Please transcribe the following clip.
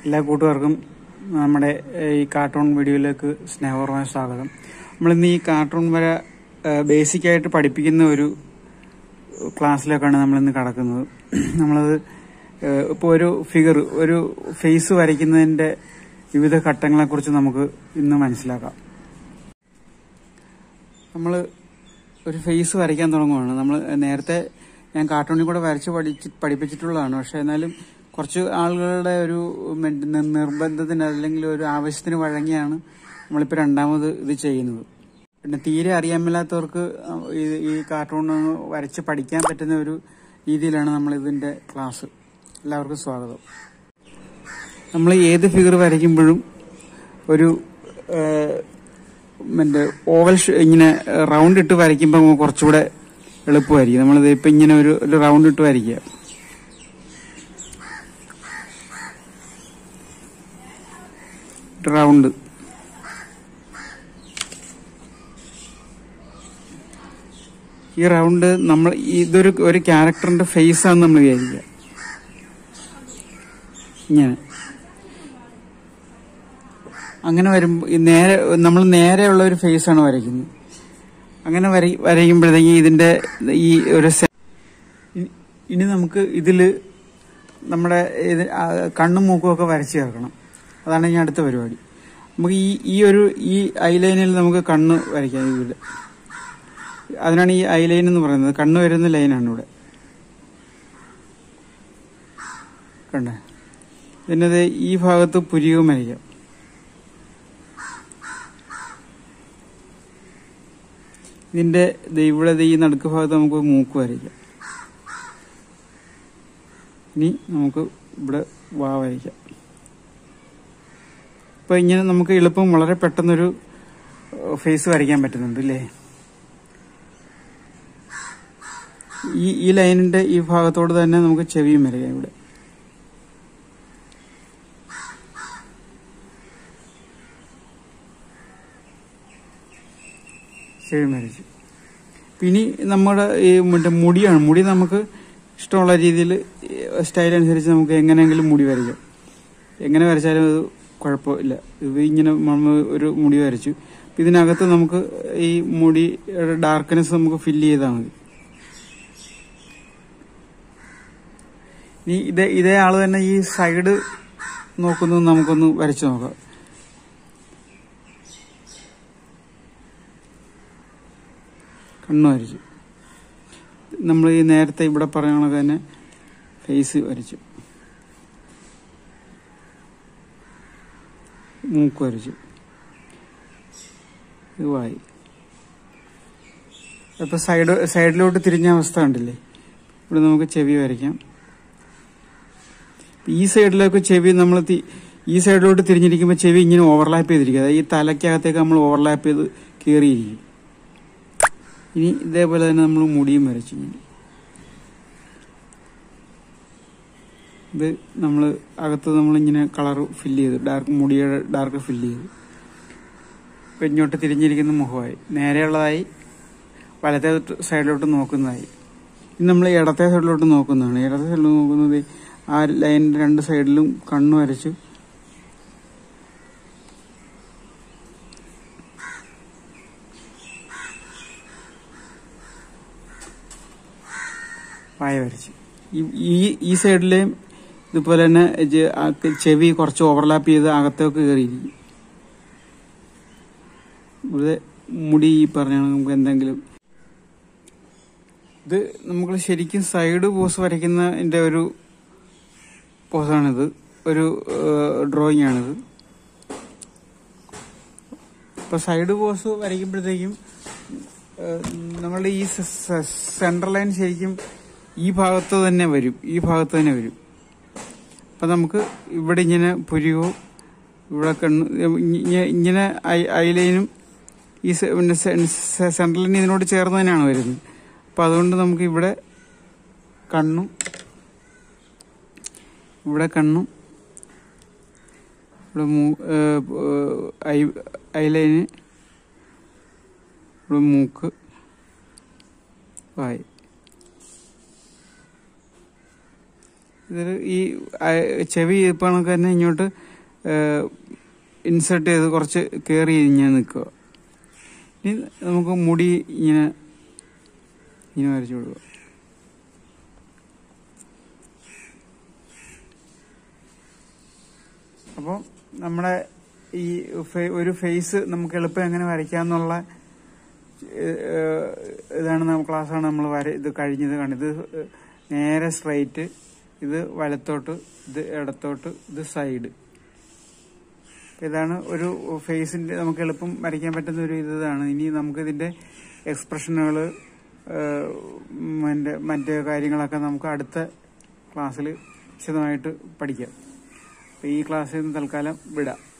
എല്ലാ കൂട്ടുകാർക്കും നമ്മുടെ ഏഹ്, ഈ കാർട്ടൂൺ വീഡിയോയിലേക്ക് സ്നേഹപൂർവ്വമായ സ്വാഗതം നമ്മളിന്ന് ഈ കാർട്ടൂൺ വര ബേസിക് ആയിട്ട് പഠിപ്പിക്കുന്ന ഒരു ക്ലാസ്സിലേക്കാണ് നമ്മളിന്ന് കടക്കുന്നത് നമ്മളത് ഇപ്പോൾ ഒരു ഫിഗർ ഒരു ഫേസ് വരയ്ക്കുന്നതിന്റെ വിവിധ ഘട്ടങ്ങളെക്കുറിച്ച് നമുക്ക് ഇന്ന് മനസ്സിലാക്കാം നമ്മൾ ഒരു ഫേസ് വരയ്ക്കാൻ തുടങ്ങുവാണ് നമ്മൾ നേരത്തെ ഞാൻ കാർട്ടൂണിൽ കൂടെ വരച്ച് പഠിച്ച് പഠിപ്പിച്ചിട്ടുള്ളതാണ് പക്ഷെ എന്നാലും കുറച്ച് ആളുകളുടെ ഒരു മെൻ- നി- നിർബന്ധത്തിന് അല്ലെങ്കിൽ ഒരു ആവശ്യത്തിന് വഴങ്ങിയാണ് നമ്മളിപ്പോൾ രണ്ടാമത് ഇത് ചെയ്യുന്നത് പിന്നെ തീരെ അറിയാൻ മേലാത്തവർക്ക് ഈ ഈ കാർട്ടൂൺ വരച്ച് പഠിക്കാൻ പറ്റുന്ന ഒരു രീതിയിലാണ് നമ്മൾ ഇതിന്റെ ക്ലാസ് എല്ലാവർക്കും സ്വാഗതം നമ്മൾ ഏത് ഫിഗർ വരയ്ക്കുമ്പോഴും ഒരു ഏഹ്, മറ്റേ ഓവൽ ഷ- ഇങ്ങനെ റൗണ്ട് ഇട്ട് വരയ്ക്കുമ്പോൾ നമുക്ക് കുറച്ചുകൂടെ എളുപ്പമായിരിക്കും നമ്മളിത് ഇപ്പം ഇങ്ങനെ ഒരു ഒരു റൗണ്ട് ഇട്ട് വരയ്ക്കുക റൗണ്ട് ഈ റൗണ്ട് നമ്മൾ ഇതൊരു ഒരു ക്യാരക്ടറിന്റെ ഫേസ് ആണെന്ന് നമ്മൾ വിചാരിക്കുക ഇങ്ങനെ അങ്ങനെ വരുമ്പോൾ നേരെ നമ്മൾ നേരെയുള്ള ഒരു ഫേസ് ആണ് വരയ്ക്കുന്നത് അങ്ങനെ വര വരയ്ക്കുമ്പോഴത്തേക്ക് ഇതിന്റെ ഈ ഒരു സെ- ഇനി- ഇനി നമുക്ക് ഇതില് നമ്മുടെ ഇത് ആ കണ്ണും മൂക്കും ഒക്കെ വരച്ചു ചേർക്കണം അതാണ് ഇനി അടുത്ത പരിപാടി നമുക്ക് ഈ ഈ ഒരു ഈ ഐലൈനിൽ നമുക്ക് കണ്ണ് വരയ്ക്കാം ഇതിൽ അതിനാണ് ഈ ഐലൈൻ എന്ന് പറയുന്നത് കണ്ണ് വരുന്ന ലൈനാണ് ഇവിടെ കണ്ടേ പിന്നെ ദേ ഈ ഭാഗത്ത് പുരികം വരയ്ക്കാം ഇതിന്റെ ദേ ഇവിടെ ദേ ഈ നടുക്ക് ഭാഗത്ത് നമുക്ക് മൂക്ക് വരയ്ക്കാം ഇനി നമുക്ക് ഇവിടെ വാ വരയ്ക്കാം ഇപ്പൊ ഇങ്ങനെ നമുക്ക് എളുപ്പം വളരെ പെട്ടെന്നൊരു ഫേസ് വരയ്ക്കാൻ പറ്റുന്നുണ്ട് അല്ലേ ഈ ഈ ലൈനിന്റെ ഈ ഭാഗത്തോട് തന്നെ നമുക്ക് ചെവിയും വരയ്ക്കാം ഇവിടെ ചെവിയും വരച്ചു പിന്നെ നമ്മുടെ ഈ മറ്റേ മുടിയാണ് മുടി നമുക്ക് ഇഷ്ടമുള്ള രീതിയിൽ സ്റ്റൈൽ അനുസരിച്ച് നമുക്ക് എങ്ങനെയെങ്കിലും മുടി വരയ്ക്കാം എങ്ങനെ വരച്ചാലും അത് കുഴപ്പമില്ല ഇത് ഇങ്ങനെ നമ്മൾ ഒരു മുടി വരച്ചു ഇതിനകത്ത് നമുക്ക് ഈ മുടി ഡാർക്ക്നെസ് നമുക്ക് ഫില്ല് ചെയ്താൽ മതി ഇനി ഇതേ ഇതേ ആള് തന്നെ ഈ സൈഡ് നോക്കുന്നത് നമുക്കൊന്ന് വരച്ചു നോക്കാം കണ്ണു വരച്ചു നമ്മൾ ഈ നേരത്തെ ഇവിടെ പറഞ്ഞ കണക്ക് തന്നെ ഫേസ് വരച്ചു മൂക്ക് വരച്ചു ഇത് വായി അപ്പൊ സൈഡ് സൈഡിലോട്ട് തിരിഞ്ഞ അവസ്ഥ കണ്ടില്ലേ ഇവിടെ നമുക്ക് ചെവി വരയ്ക്കാം ഈ സൈഡിലേക്ക് ചെവി നമ്മൾ ഈ സൈഡിലോട്ട് തിരിഞ്ഞിരിക്കുമ്പോൾ ചെവി ഇങ്ങനെ ഓവർലാപ്പ് ചെയ്തിരിക്കും അതായത് ഈ തലയ്ക്കകത്തേക്ക് നമ്മൾ ഓവർലാപ്പ് ചെയ്ത് കയറിയിരിക്കും ഇനി ഇതേപോലെ തന്നെ നമ്മൾ മുടിയും വരച്ചു ഇങ്ങനെ. ഇത് നമ്മൾ അകത്ത് നമ്മളിങ്ങനെ കളർ ഫില്ല് ചെയ്തു ഡാർക്ക് മുടിയുടെ ഡാർക്ക് ഫില്ല് ചെയ്തു ഇപ്പൊ ഇങ്ങോട്ട് തിരിഞ്ഞിരിക്കുന്ന മുഖമായി നേരെയുള്ളതായി വലത്തെ സൈഡിലോട്ട് നോക്കുന്നതായി ഇനി നമ്മൾ ഇടത്തെ സൈഡിലോട്ട് നോക്കുന്നതാണ് ഇടത്തെ സൈഡിൽ നോക്കുന്നത് ആ ലൈനിന്റെ രണ്ട് സൈഡിലും കണ്ണു വരച്ചു വായ വരച്ചു ഈ- ഈ ഈ സൈഡിലെയും ഇതുപോലെ തന്നെ ജെ- ആ ചെവി കുറച്ച് ഓവർലാപ്പ് ചെയ്ത് അകത്തേക്ക് കയറിയിരിക്കും ഇവിടെ മുടി ഈ പറഞ്ഞ നമുക്ക് എന്തെങ്കിലും ഇത് നമുക്ക് ശരിക്കും സൈഡ് പോസ് വരയ്ക്കുന്നതിന്റെ ഒരു പോസാണിത് ഒരു ഡ്രോയിങ് ആണിത് ഇപ്പൊ സൈഡ് പോസ് വരയ്ക്കുമ്പോഴത്തേക്കും ഏഹ്, നമ്മളുടെ ഈ സെൻട്രൽ ലൈൻ ശരിക്കും ഈ ഭാഗത്ത് തന്നെ വരും ഈ ഭാഗത്ത് തന്നെ വരും അപ്പൊ നമുക്ക് ഇവിടെ ഇങ്ങനെ പുരികോ ഇവിടെ കണ്ണ് ഇങ്ങ- ഇങ്ങനെ ഐ- ഐലൈനും ഈ സെ- പിന്നെ സെൻട്രൽ ലൈൻ ഇതിനോട് ചേർന്ന് തന്നെയാണ് വരുന്നത് അപ്പൊ അതുകൊണ്ട് നമുക്ക് ഇവിടെ കണ്ണും ഇവിടെ കണ്ണും ഇവിടെ മൂ ഏഹ്, ഏഹ്, ഐ ഐലൈന് ഇവിടെ മൂക്ക് വായി ഇതിൽ ഈ ആ, ചെവി ഇപ്പൊ കണക്ക് തന്നെ ഇങ്ങോട്ട് ഇൻസേർട്ട് ചെയ്ത് കുറച്ച് കയറി ഇങ്ങനെ നിൽക്കുക ഇനി നമുക്ക് മുടി ഇങ്ങനെ ഇങ്ങനെ വരച്ചു കൊടുക്കുക അപ്പോൾ നമ്മുടെ ഈ ഫെ- ഒരു ഫേസ് നമുക്ക് എളുപ്പം എങ്ങനെ വരയ്ക്കാന്നുള്ള ഏഹ്, ഇതാണ് നമ്മൾ ക്ലാസ്സാണ് നമ്മൾ വര ഇത് കഴിഞ്ഞത് കണ്ടത് ഇത് നേരെ സ്ട്രൈറ്റ് ഇത് വലത്തോട്ട് ഇത് ഇടത്തോട്ട് ഇത് സൈഡ് ഇതാണ് ഒരു ഫേസിന്റെ നമുക്ക് എളുപ്പം വരയ്ക്കാൻ പറ്റുന്ന ഒരു ഇതാണ് ഇനി നമുക്ക് ഇതിന്റെ എക്സ്പ്രഷനുകൾ മറ്റേ മറ്റു കാര്യങ്ങളൊക്കെ നമുക്ക് അടുത്ത ക്ലാസ്സിൽ വിശദമായിട്ട് പഠിക്കാം അപ്പൊ ഈ ക്ലാസ്സിൽ നിന്ന് തൽക്കാലം വിടാം